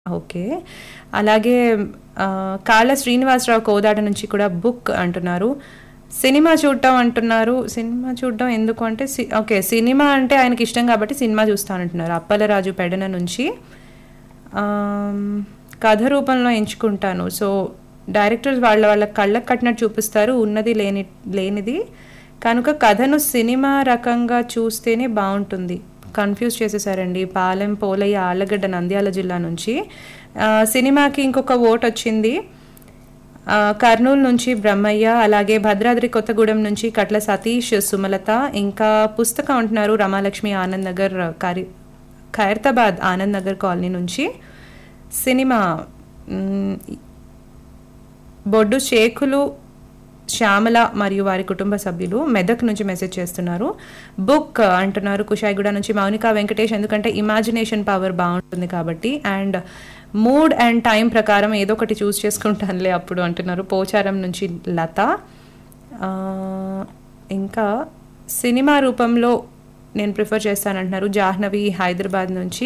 Okay. అలాగే ఆహ్, కాళ్ళ శ్రీనివాసరావు కోదాడ నుంచి కూడా బుక్ అంటున్నారు. సినిమా చూడటం అంటున్నారు. సినిమా చూడడం ఎందుకు అంటే సి ఓకే. సినిమా అంటే ఆయనకిష్టం కాబట్టి సినిమా చూస్తానంటున్నారు. అప్పలరాజు పెడన నుంచి. ఆహ్, కథ రూపంలో ఎంచుకుంటాను. సో, డైరెక్టర్స్ వాళ్ళ వాళ్ళ కళ్ళకి కట్టినట్టు చూపిస్తారు. ఉన్నది లేని లేనిది. కనుక కథను సినిమా రకంగా చూస్తేనే బావుంటుంది. కన్‌ఫ్యూజ్ చేసేసారండి. పాలెం పోలయ్య ఆళ్లగడ్డ నంద్యాల జిల్లా నుంచి. ఆహ్, సినిమాకి ఇంకొక ఓటొచ్చింది. ఆహ్, కర్నూలు నుంచి బ్రహ్మయ్య, అలాగే భద్రాద్రి కొత్తగూడెం నుంచి కట్ల సతీష్, సుమలత, ఇంకా పుస్తకం అంటున్నారు రమాలక్ష్మి ఆనంద్ నగర్ ఖరి ఖైరతాబాద్ ఆనంద్ నగర్ కాలనీ నుంచి. సినిమా హ్మ్. బొడ్డు షేకులు శ్యామల మరియు వారి కుటుంబ సభ్యులు మెదక్ నుంచి మెసేజ్ చేస్తున్నారు. బుక్ అంటున్నారు కుషాయిగూడ నుంచి మౌనిక వెంకటేష్ ఎందుకంటే ఇమాజినేషన్ పవర్ బావుంటుంది కాబట్టి. అండ్ మూడ్ అండ్ టైం ప్రకారం ఏదో ఒకటి చూజ్ చేసుకుంటానులే అప్పుడు అంటున్నారు. పోచారం నుంచి లత. ఆహ్, ఇంకా సినిమా రూపంలో నేను ప్రిఫర్ చేస్తానంటున్నారు జాహ్నవి హైదరాబాద్ నుంచి.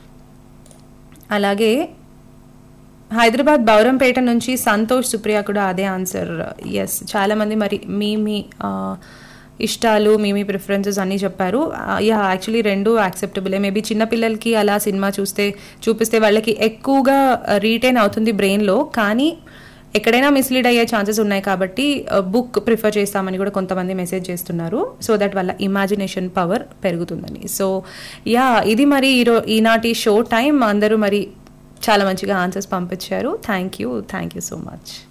అలాగే హైదరాబాద్ బౌరంపేట నుంచి సంతోష్ సుప్రియ కూడా అదే ఆన్సర్. యెస్. చాలామంది మరి మీ మీ ఆహ్, ఇష్టాలు, మీ మీ ప్రిఫరెన్సెస్ అన్నీ చెప్పారు. ఆహ్, యాహ్! యాక్చువల్లీ 2 యాక్సెప్టబులే. మేబీ చిన్న పిల్లలకి అలా సినిమా చూస్తే చూపిస్తే వాళ్ళకి ఎక్కువగా రీటైన్ అవుతుంది బ్రెయిన్‌లో. కానీ ఎక్కడైనా మిస్‌లీడ్ అయ్యే ఛాన్సెస్ ఉన్నాయి కాబట్టి ఆహ్, బుక్ ప్రిఫర్ చేస్తామని కూడా కొంతమంది మెసేజ్ చేస్తున్నారు. సో దట్ వాళ్ళ ఇమాజినేషన్ పవర్ పెరుగుతుందని. So yeah! ఇది మరి ఈరో ఈనాటి షో టైమ్. అందరూ మరి చాలా మంచిగా ఆన్సర్స్ పంపించారు. Thank you. Thank you so much.